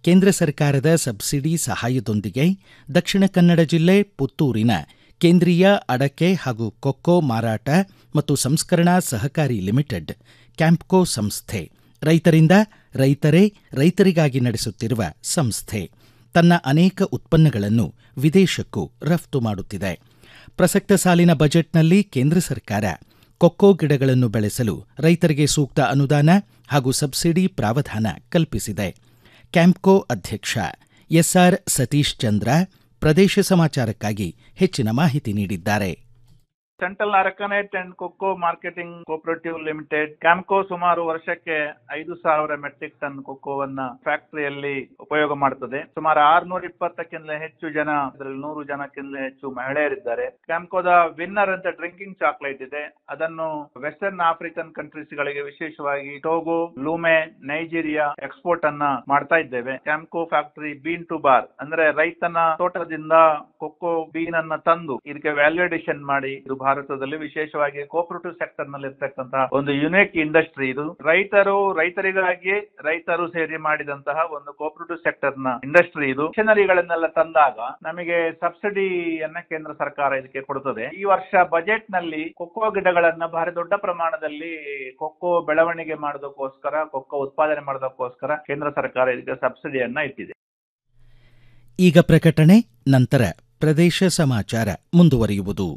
ಕೇಂದ್ರ ಸರ್ಕಾರದ ಸಬ್ಸಿಡಿ ಸಹಾಯದೊಂದಿಗೆ ದಕ್ಷಿಣ ಕನ್ನಡ ಜಿಲ್ಲೆ ಪುತ್ತೂರಿನ ಕೇಂದ್ರೀಯ ಅಡಕೆ ಹಾಗೂ ಕೊಕ್ಕೋ ಮಾರಾಟ ಮತ್ತು ಸಂಸ್ಕರಣಾ ಸಹಕಾರಿ ಲಿಮಿಟೆಡ್ ಕ್ಯಾಂಪ್ಕೋ ಸಂಸ್ಥೆ ರೈತರಿಂದ ರೈತರೇ ರೈತರಿಗಾಗಿ ನಡೆಸುತ್ತಿರುವ ಸಂಸ್ಥೆ ತನ್ನ ಅನೇಕ ಉತ್ಪನ್ನಗಳನ್ನು ವಿದೇಶಕ್ಕೂ ರಫ್ತು ಮಾಡುತ್ತಿದೆ ಪ್ರಸಕ್ತ ಸಾಲಿನ ಬಜೆಟ್ನಲ್ಲಿ ಕೇಂದ್ರ ಸರ್ಕಾರ ಕೊಕ್ಕೋ ಗಿಡಗಳನ್ನು ಬೆಳೆಸಲು ರೈತರಿಗೆ ಸೂಕ್ತ ಅನುದಾನ ಹಾಗೂ ಸಬ್ಸಿಡಿ ಪ್ರಾವಧಾನ ಕಲ್ಪಿಸಿದೆ ಕ್ಯಾಂಪ್ಕೋ ಅಧ್ಯಕ್ಷ ಎಸ್ಆರ್ ಸತೀಶ್ ಚಂದ್ರ ಪ್ರದೇಶ ಸಮಾಚಾರಕ್ಕಾಗಿ ಹೆಚ್ಚಿನ ಮಾಹಿತಿ ನೀಡಿದ್ದಾರೆ central arecanut and cocoa marketing cooperative limited Campco ಸುಮಾರು ವರ್ಷಕ್ಕೆ ಐದು ಸಾವಿರ ಮೆಟ್ರಿಕ್ ಟನ್ ಕೊಕ್ಕೋವನ್ನ ಫ್ಯಾಕ್ಟರಿಯಲ್ಲಿ ಉಪಯೋಗ ಮಾಡುತ್ತದೆ ಸುಮಾರು ಆರ್ನೂರ ಇಪ್ಪತ್ತಕ್ಕಿಂತ ಹೆಚ್ಚು ಜನ ಅದರಲ್ಲಿ ನೂರು ಜನಕ್ಕಿಂತ ಹೆಚ್ಚು ಮಹಿಳೆಯರಿದ್ದಾರೆ ಕ್ಯಾಂಪ್ಕೋದ ವಿನ್ನರ್ ಅಂತ ಡ್ರಿಂಕಿಂಗ್ ಚಾಕ್ಲೇಟ್ ಇದೆ ಅದನ್ನು ವೆಸ್ಟರ್ನ್ ಆಫ್ರಿಕನ್ ಕಂಟ್ರೀಸ್ ಗಳಿಗೆ ವಿಶೇಷವಾಗಿ ಟೋಗೋ ಲೂಮೆ ನೈಜೀರಿಯಾ ಎಕ್ಸ್ಪೋರ್ಟ್ ಅನ್ನ ಮಾಡ್ತಾ ಇದ್ದೇವೆ Campco factory bean to bar ಅಂದ್ರೆ ರೈತನ ತೋಟದಿಂದ ಕೊಕ್ಕೋ ಬೀನ್ ಅನ್ನ ತಂದು ಇದಕ್ಕೆ ವ್ಯಾಲ್ಯೂಡೇಷನ್ ಮಾಡಿ ಇದು ಭಾರತದಲ್ಲಿ ವಿಶೇಷವಾಗಿ ಕೋಪರೇಟಿವ್ ಸೆಕ್ಟರ್ ನಲ್ಲಿ ಇರ್ತಕ್ಕಂತಹ ಒಂದು ಯುನಿಕ್ ಇಂಡಸ್ಟ್ರಿ ಇದು ರೈತರು ರೈತರಿಗಾಗಿ ರೈತರು ಸೇರಿ ಮಾಡಿದಂತಹ ಒಂದು ಕೋಪರೇಟಿವ್ ಸೆಕ್ಟರ್ ನ ಇಂಡಸ್ಟ್ರಿ ಇದು ಮಿಷನರಿಗಳನ್ನೆಲ್ಲ ತಂದಾಗ ನಮಗೆ ಸಬ್ಸಿಡಿಯನ್ನ ಕೇಂದ್ರ ಸರ್ಕಾರ ಇದಕ್ಕೆ ಕೊಡುತ್ತದೆ ಈ ವರ್ಷ ಬಜೆಟ್ ನಲ್ಲಿ ಕೊಕ್ಕೋ ಗಿಡಗಳನ್ನ ಭಾರಿ ದೊಡ್ಡ ಪ್ರಮಾಣದಲ್ಲಿ ಕೊಕ್ಕೋ ಬೆಳವಣಿಗೆ ಮಾಡೋದಕ್ಕೋಸ್ಕರ ಕೊಕ್ಕೋ ಉತ್ಪಾದನೆ ಮಾಡೋದಕ್ಕೋಸ್ಕರ ಕೇಂದ್ರ ಸರ್ಕಾರ ಇದಕ್ಕೆ ಸಬ್ಸಿಡಿಯನ್ನ ಇಟ್ಟಿದೆ ಈಗ ಪ್ರಕಟಣೆ ನಂತರ ಪ್ರದೇಶ ಸಮಾಚಾರ ಮುಂದುವರಿಯುವುದು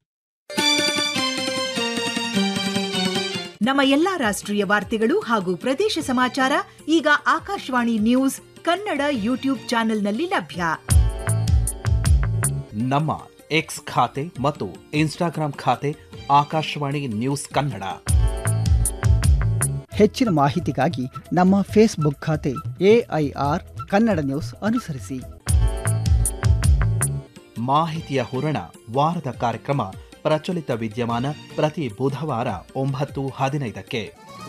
ನಮ್ಮ ಎಲ್ಲಾ ರಾಷ್ಟ್ರೀಯ ವಾರ್ತೆಗಳು ಹಾಗೂ ಪ್ರದೇಶ ಸಮಾಚಾರ ಈಗ ಆಕಾಶವಾಣಿ ನ್ಯೂಸ್ ಕನ್ನಡ ಯೂಟ್ಯೂಬ್ ಚಾನೆಲ್ನಲ್ಲಿ ಲಭ್ಯ ನಮ್ಮ ಎಕ್ಸ್ ಖಾತೆ ಮತ್ತು ಇನ್ಸ್ಟಾಗ್ರಾಂ ಖಾತೆ ಆಕಾಶವಾಣಿ ನ್ಯೂಸ್ ಕನ್ನಡ ಹೆಚ್ಚಿನ ಮಾಹಿತಿಗಾಗಿ ನಮ್ಮ ಫೇಸ್ಬುಕ್ ಖಾತೆ ಎಐಆರ್ ಕನ್ನಡ ನ್ಯೂಸ್ ಅನುಸರಿಸಿ ಮಾಹಿತಿಯ ಹೂರಣ ವಾರದ ಕಾರ್ಯಕ್ರಮ ಪ್ರಚಲಿತ ವಿದ್ಯಮಾನ ಪ್ರತಿ ಬುಧವಾರ ಒಂಬತ್ತು ಹದಿನೈದಕ್ಕೆ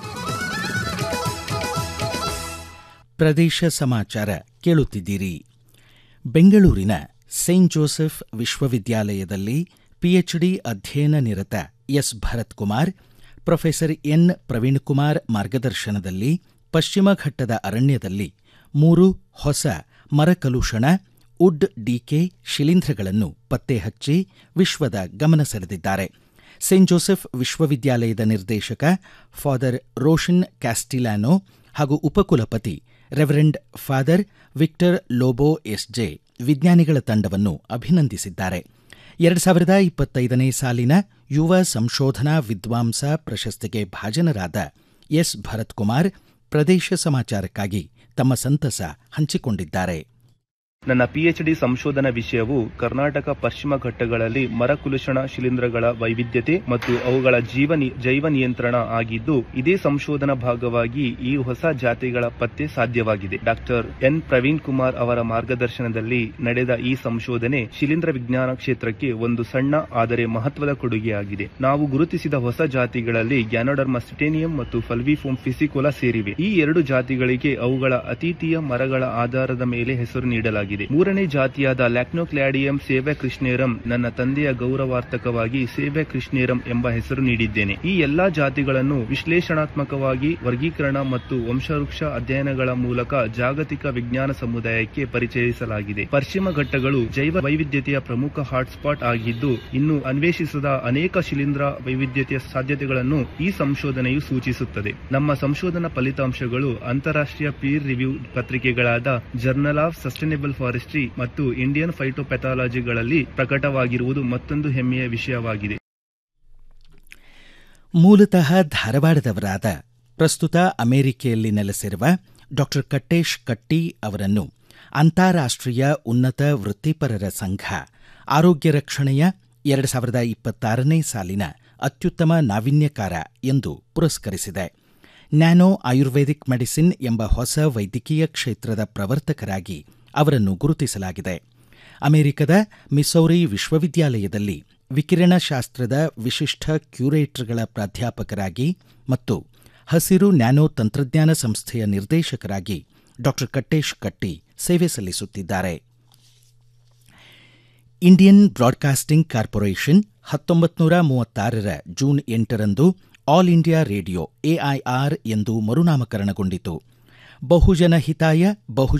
ಪ್ರದೇಶ ಸಮಾಚಾರ ಕೇಳುತ್ತಿದ್ದೀರಿ ಬೆಂಗಳೂರಿನ ಸೇಂಟ್ ಜೋಸೆಫ್ ವಿಶ್ವವಿದ್ಯಾಲಯದಲ್ಲಿ ಪಿಎಚ್ಡಿ ಅಧ್ಯಯನ ನಿರತ S Bharath Kumar professor N Praveen Kumar ಮಾರ್ಗದರ್ಶನದಲ್ಲಿ ಪಶ್ಚಿಮ ಘಟ್ಟದ ಅರಣ್ಯದಲ್ಲಿ ಮೂರು ಹೊಸ ಮರಕಲುಷಣ ಉಡ್ ಡಿಕೆ ಶಿಲೀಂಧ್ರಗಳನ್ನು ಪತ್ತೆ ಹಚ್ಚಿ ವಿಶ್ವದ ಗಮನ ಸೆಳೆದಿದ್ದಾರೆ ಸೇಂಟ್ ಜೋಸೆಫ್ ವಿಶ್ವವಿದ್ಯಾಲಯದ ನಿರ್ದೇಶಕ ಫಾದರ್ ರೋಷನ್ ಕ್ಯಾಸ್ಟಿಲಾನೋ ಹಾಗೂ ಉಪಕುಲಪತಿ reverend father Victor Lobo SJ ವಿಜ್ಞಾನಿಗಳ ತಂಡವನ್ನು ಅಭಿನಂದಿಸಿದ್ದಾರೆ ಎರಡು ಸಾವಿರದ ಇಪ್ಪತ್ತೈದನೇ ಸಾಲಿನ ಯುವ ಸಂಶೋಧನಾ ವಿದ್ವಾಂಸ ಪ್ರಶಸ್ತಿಗೆ ಭಾಜನರಾದ ಎಸ್ ಭರತ್ ಕುಮಾರ್ ಪ್ರದೇಶ ಸಮಾಚಾರಕ್ಕಾಗಿ ತಮ್ಮ ಸಂತಸ ಹಂಚಿಕೊಂಡಿದ್ದಾರೆ ನನ್ನ ಪಿಎಚ್ಡಿ ಸಂಶೋಧನಾ ವಿಷಯವು ಕರ್ನಾಟಕ ಪಶ್ಚಿಮ ಘಟ್ಟಗಳಲ್ಲಿ ಮರಕುಲುಷಣ ಶಿಲೀಂಧ್ರಗಳ ವೈವಿಧ್ಯತೆ ಮತ್ತು ಅವುಗಳ ಜೀವ ಜೈವ ನಿಯಂತ್ರಣ ಆಗಿದ್ದು ಇದೇ ಸಂಶೋಧನಾ ಭಾಗವಾಗಿ ಈ ಹೊಸ ಜಾತಿಗಳ ಪತ್ತೆ ಸಾಧ್ಯವಾಗಿದೆ ಡಾಕ್ಟರ್ ಎನ್ ಪ್ರವೀಣ್ ಕುಮಾರ್ ಅವರ ಮಾರ್ಗದರ್ಶನದಲ್ಲಿ ನಡೆದ ಈ ಸಂಶೋಧನೆ ಶಿಲೀಂಧ್ರ ವಿಜ್ಞಾನ ಕ್ಷೇತ್ರಕ್ಕೆ ಒಂದು ಸಣ್ಣ ಆದರೆ ಮಹತ್ವದ ಕೊಡುಗೆಯಾಗಿದೆ ನಾವು ಗುರುತಿಸಿದ ಹೊಸ ಜಾತಿಗಳಲ್ಲಿ ಗ್ಯಾನೋಡರ್ಮ ಸಿಟೇನಿಯಂ ಮತ್ತು ಫಲ್ವಿಫೋಮ್ ಫಿಸಿಕೋಲಾ ಸೇರಿವೆ ಈ ಎರಡು ಜಾತಿಗಳಿಗೆ ಅವುಗಳ ಅತೀತೀಯ ಮರಗಳ ಆಧಾರದ ಮೇಲೆ ಹೆಸರು ನೀಡಲಾಗಿದೆ ಮೂರನೇ ಜಾತಿಯಾದ ಲ್ಯಾಕ್ನೋಕ್ಲಾಡಿಯಂ ಸೇವೆ ಕೃಷ್ಣೇರಂ ನನ್ನ ತಂದೆಯ ಗೌರವಾರ್ಥಕವಾಗಿ ಸೇವೆ ಕೃಷ್ಣೇರಂ ಎಂಬ ಹೆಸರು ನೀಡಿದ್ದೇನೆ ಈ ಎಲ್ಲಾ ಜಾತಿಗಳನ್ನು ವಿಶ್ಲೇಷಣಾತ್ಮಕವಾಗಿ ವರ್ಗೀಕರಣ ಮತ್ತು ವಂಶವೃಕ್ಷ ಅಧ್ಯಯನಗಳ ಮೂಲಕ ಜಾಗತಿಕ ವಿಜ್ಞಾನ ಸಮುದಾಯಕ್ಕೆ ಪರಿಚಯಿಸಲಾಗಿದೆ ಪಶ್ಚಿಮ ಘಟ್ಟಗಳು ಜೈವ ವೈವಿಧ್ಯತೆಯ ಪ್ರಮುಖ ಹಾಟ್ಸ್ಪಾಟ್ ಆಗಿದ್ದು ಇನ್ನು ಅನ್ವೇಷಿಸದ ಅನೇಕ ಶಿಲೀಂಧ್ರ ವೈವಿಧ್ಯತೆಯ ಸಾಧ್ಯತೆಗಳನ್ನು ಈ ಸಂಶೋಧನೆಯು ಸೂಚಿಸುತ್ತದೆ ನಮ್ಮ ಸಂಶೋಧನಾ ಫಲಿತಾಂಶಗಳು ಅಂತಾರಾಷ್ಟ್ರೀಯ ಪೀರ್ ರಿವ್ಯೂ ಪತ್ರಿಕೆಗಳಾದ ಜರ್ನಲ್ ಆಫ್ ಸಸ್ಟೈನಬಲ್ ಫಾರೆಸ್ಟ್ರಿ ಮತ್ತು ಇಂಡಿಯನ್ ಫೈಟೋಪೆಥಾಲಜಿಗಳಲ್ಲಿ ಪ್ರಕಟವಾಗಿರುವುದು ಮತ್ತೊಂದು ಹೆಮ್ಮೆಯ ವಿಷಯವಾಗಿದೆ ಮೂಲತಃ ಧಾರವಾಡದವರಾದ ಪ್ರಸ್ತುತ ಅಮೆರಿಕೆಯಲ್ಲಿ ನೆಲೆಸಿರುವ ಡಾಕ್ಟರ್ ಕಟ್ಟೇಶ್ ಕಟ್ಟಿ ಅವರನ್ನು ಅಂತಾರಾಷ್ಟ್ರೀಯ ಉನ್ನತ ವೃತ್ತಿಪರರ ಸಂಘ ಆರೋಗ್ಯ ರಕ್ಷಣೆಯ ಎರಡು ಸಾವಿರದ ಇಪ್ಪತ್ತಾರನೇ ಸಾಲಿನ ಅತ್ಯುತ್ತಮ ನಾವೀನ್ಯಕಾರ ಎಂದು ಪುರಸ್ಕರಿಸಿದೆ ನ್ಯಾನೋ ಆಯುರ್ವೇದಿಕ್ ಮೆಡಿಸಿನ್ ಎಂಬ ಹೊಸ ವೈದ್ಯಕೀಯ ಕ್ಷೇತ್ರದ ಪ್ರವರ್ತಕರಾಗಿ ಅವರನ್ನು ಗುರುತಿಸಲಾಗಿದೆ ಅಮೆರಿಕದ ಮಿಸೌರಿ ವಿಶ್ವವಿದ್ಯಾಲಯದಲ್ಲಿ ವಿಕಿರಣಶಾಸ್ತ್ರದ ವಿಶಿಷ್ಟ ಕ್ಯೂರೇಟರ್ಗಳ ಪ್ರಾಧ್ಯಾಪಕರಾಗಿ ಮತ್ತು ಹಸಿರು ನ್ಯಾನೋ ತಂತ್ರಜ್ಞಾನ ಸಂಸ್ಥೆಯ ನಿರ್ದೇಶಕರಾಗಿ ಡಾಕ್ಟರ್ ಕಟ್ಟೇಶ್ ಕಟ್ಟಿ ಸೇವೆ ಸಲ್ಲಿಸುತ್ತಿದ್ದಾರೆ ಇಂಡಿಯನ್ ಬ್ರಾಡ್ಕಾಸ್ಟಿಂಗ್ ಕಾರ್ಪೊರೇಷನ್ ಹತ್ತೊಂಬತ್ತು ನೂರ ಮೂವತ್ತಾರರ ಜೂನ್ ಎಂಟರಂದು ಆಲ್ ಇಂಡಿಯಾ ರೇಡಿಯೋ ಎಐಆರ್ ಎಂದು ಮರುನಾಮಕರಣಗೊಂಡಿತು ಬಹುಜನ ಹಿತಾಯ ಬಹು